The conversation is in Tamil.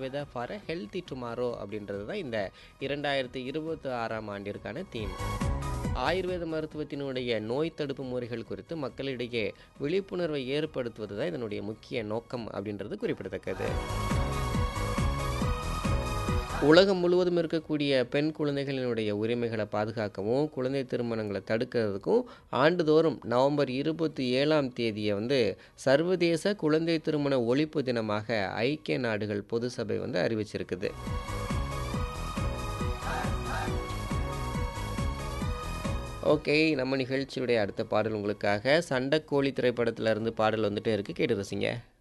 Ayurveda for a healthy tomorrow அப்படின்றது தான் இந்த இரண்டாயிரத்தி இருபத்தி ஆறாம் ஆண்டிற்கான தீம் ஆயுர்வேத மருத்துவத்தினுடைய நோய் தடுப்பு முறைகள் குறித்து மக்களிடையே விழிப்புணர்வை ஏற்படுத்துவது தான் இதனுடைய முக்கிய நோக்கம் அப்படின்றது குறிப்பிடத்தக்கது உலகம் முழுவதும் இருக்கக்கூடிய பெண் குழந்தைகளினுடைய உரிமைகளை பாதுகாக்கவும் குழந்தை திருமணங்களை தடுக்கிறதுக்கும் ஆண்டுதோறும் நவம்பர் இருபத்தி ஏழாம் தேதியை வந்து சர்வதேச குழந்தை திருமண ஒழிப்பு தினமாக ஐக்கிய நாடுகள் பொது சபை வந்து அறிவிச்சிருக்குது ஓகே நம்ம நிகழ்ச்சியுடைய அடுத்த பாடல் உங்களுக்காக சண்டைக்கோழி திரைப்படத்துல இருந்து பாடல் வந்துட்டே இருக்கு கேட்டு ரசிங்க